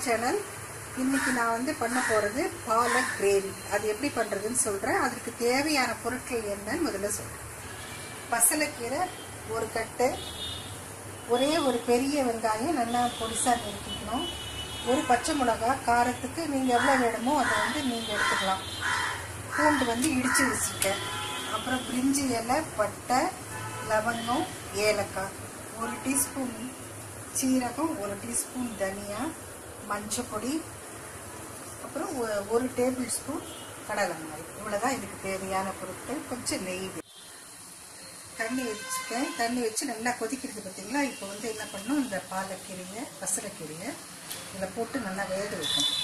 channel இன்னைக்கு நான் வந்து பண்ண போகிறது பாலக் கிரேவி அது எப்படி பண்ணுறதுன்னு சொல்கிறேன் அதுக்கு தேவையான பொருட்கள் என்னன்னு முதல்ல சொல்கிறேன் பசலைக்கீரை ஒரு கட்டு ஒரே ஒரு பெரிய வெங்காயம் நல்லா பொடிசாக நறுக்கிக்கணும் ஒரு பச்சை மிளகா காரத்துக்கு நீங்கள் எவ்வளோ வேணுமோ அதை வந்து நீங்கள் எடுத்துக்கலாம் பூண்டு வந்து இடித்து வச்சுருக்கேன் அப்புறம் பிரிஞ்சி இலை பட்டை லவங்கம் ஏலக்காய் ஒரு டீஸ்பூன் சீரகம் ஒரு டீஸ்பூன் தனியா மஞ்சள் பொடி அப்புறம் ஒ- ஒரு டேபிள் ஸ்பூன் கடலெண்ணெய் இவ்வளோதான் இதுக்கு தேவையான பொருட்கள் கொஞ்சம் நெய் வே- தண்ணி வச்சுட்டேன் தண்ணி வச்சு நல்லா கொதிக்கிறது பார்த்தீங்களா இப்போ வந்து என்ன பண்ணணும் இந்த பாலக்கீரையை பசலைக்கீரையை இதில் போட்டு நல்லா வேக வைக்கணும்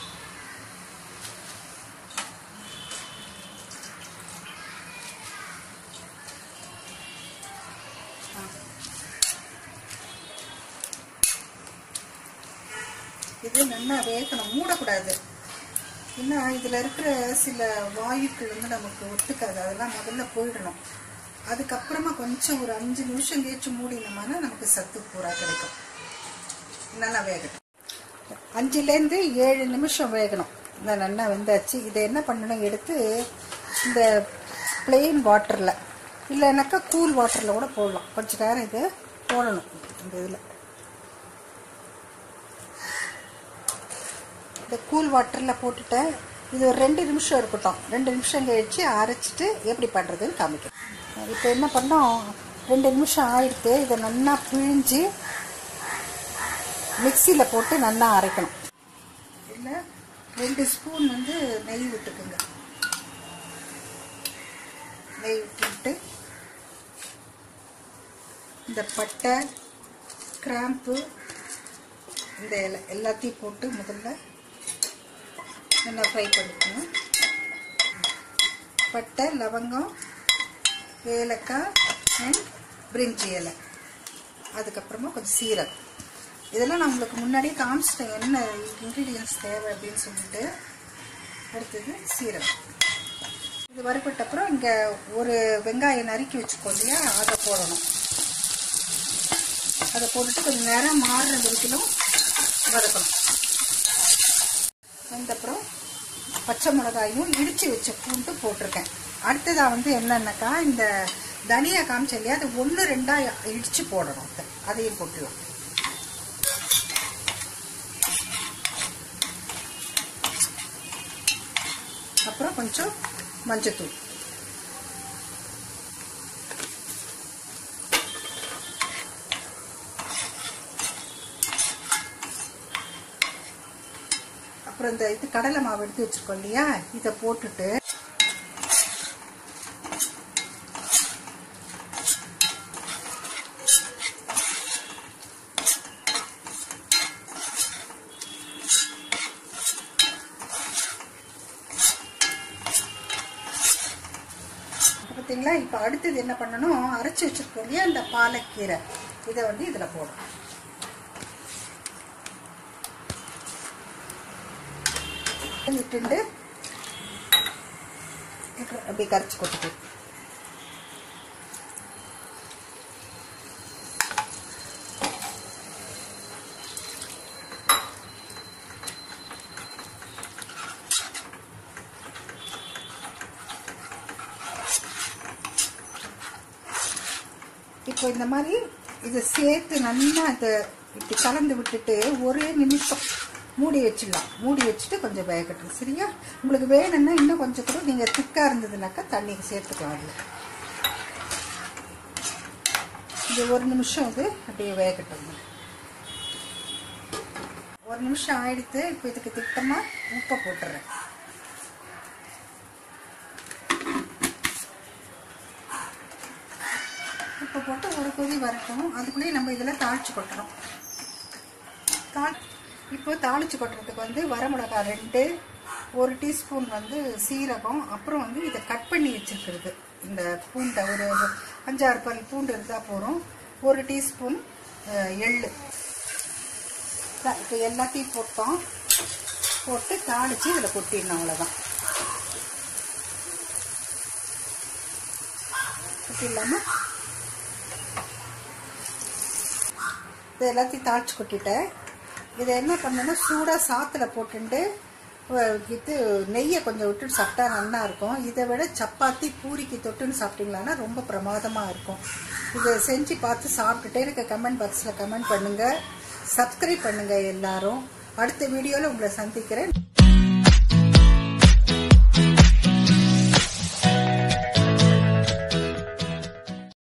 இது நல்லா வேகணும் மூடக்கூடாது ஏன்னா இதில் இருக்கிற சில வாயுக்கள் வந்து நமக்கு ஒத்துக்காது அதெல்லாம் முதல்ல போயிடணும் அதுக்கப்புறமா கொஞ்சம் ஒரு அஞ்சு நிமிஷம் கழிச்சு மூடினோம்னா நமக்கு சத்து பூரா கிடைக்கும் நல்லா வேகட்டும் அஞ்சுலேருந்து ஏழு நிமிஷம் வேகணும் இந்த நல்லா வெந்தாச்சு இதை என்ன பண்ணணும் எடுத்து இந்த plain வாட்டரில் இல்லைனாக்கா கூல் வாட்டரில் கூட போடலாம் கொஞ்ச நேரம் இதை போடணும் இந்த இதில் இந்த கூல் வாட்டரில் போட்டுட்டேன் இது ஒரு ரெண்டு நிமிஷம் இருக்கட்டும் ரெண்டு நிமிஷம் கழிச்சு அரைச்சிட்டு எப்படி பண்ணுறதுன்னு காமிக்கிறேன் இப்போ என்ன பண்ணோம் ரெண்டு நிமிஷம் ஆயிடுத்து இதை நல்லா பிழிஞ்சு மிக்சியில் போட்டு நல்லா அரைக்கணும் இல்லை ரெண்டு ஸ்பூன் வந்து நெய் விட்டுக்குங்க நெய் விட்டுட்டு இந்த பட்டை கிராம்பு இந்த இலை எல்லாத்தையும் போட்டு முதல்ல நல்லா ஃப்ரை பண்ணிக்கணும் பட்டை லவங்கம் ஏலக்காய் அண்ட் பிரிஞ்சி இலை அதுக்கப்புறமா கொஞ்சம் சீரகம் இதெல்லாம் நான் உங்களுக்கு முன்னாடியே காமிச்சிட்டேன் என்ன இன்க்ரீடியன்ஸ் தேவை அப்படின்னு சொல்லிட்டு அடுத்தது சீரகம் இது வறுபட்ட அப்புறம் இங்கே ஒரு வெங்காயம் நறுக்கி வச்சுக்கோ இல்லையா அதை போடணும் அதை போட்டுட்டு கொஞ்சம் நேரம் மாறுற வரைக்கும் வதக்கணும் வந்தப்புறம் பச்சை மிளகாயும் இடித்து வச்ச பூண்டு போட்டிருக்கேன் அடுத்ததாக வந்து என்னன்னாக்கா இந்த தனியா காமிச்ச இல்லையா அது ஒன்று ரெண்டாக இடித்து போடணும் அதை அதையும் போட்டுலாம் அப்புறம் கொஞ்சம் மஞ்சத்தூள் அப்புறம் இந்த இது கடலை மாவு எடுத்து வச்சிருக்கோம் இல்லையா இதை போட்டுட்டு பார்த்தீங்களா இப்போ அடுத்தது என்ன பண்ணணும் அரைச்சி வச்சிருக்கோம் இல்லையா இந்த பாலக்கீரை இதை வந்து இதில் போடணும் விட்டுண்டு அப்படி கரைச்சி கொட்டிட்டு இப்போ இந்த மாதிரி இதை சேர்த்து நல்லா இதை இப்படி கலந்து விட்டுட்டு ஒரே நிமிஷம் மூடி வச்சிடலாம் மூடி வச்சுட்டு கொஞ்சம் வேகட்டும் சரியா உங்களுக்கு வேணும்னா இன்னும் கொஞ்சம் கூட நீங்கள் திக்காக இருந்ததுனாக்கா தண்ணி சேர்த்துக்கலாம் அதில் இது ஒரு நிமிஷம் இது அப்படியே வேகட்டும் ஒரு நிமிஷம் ஆயிடுத்து இப்போ இதுக்கு திட்டமாக உப்பை போட்டுறேன் உப்பு போட்டு ஒரு கொதி வரட்டும் அதுக்குள்ளேயே நம்ம இதில் தாளிச்சு கொட்டணும் தாள் இப்போ தாளிச்சு கொட்டுறதுக்கு வந்து வரமிளகா ரெண்டு ஒரு டீஸ்பூன் வந்து சீரகம் அப்புறம் வந்து இதை கட் பண்ணி வச்சுருக்கிறது இந்த பூண்டை ஒரு அஞ்சாறு பல் பூண்டு இருந்தால் போகிறோம் ஒரு டீஸ்பூன் எள்ளு த- இப்போ எல்லாத்தையும் போட்டோம் போட்டு தாளித்து இதில் கொட்டிடணும் அவ்வளோதான் கொட்டிடலாமா இது எல்லாத்தையும் தாளிச்சு கொட்டிட்டேன் இதை என்ன பண்ணணும்னா சூடாக சாத்துல போட்டுட்டு அஹ், இது நெய்யை கொஞ்சம் விட்டுட்டு சாப்பிட்டா நல்லா இருக்கும் இதை விட சப்பாத்தி பூரிக்கு தொட்டுன்னு சாப்பிட்டீங்களான்னா ரொம்ப பிரமாதமாக இருக்கும் இதை செஞ்சு பார்த்து சாப்பிட்டுட்டு எனக்கு கமெண்ட் பாக்ஸில் கமெண்ட் பண்ணுங்கள் சப்ஸ்கிரைப் பண்ணுங்கள் எல்லாரும் அடுத்த வீடியோவில் உங்களை சந்திக்கிறேன்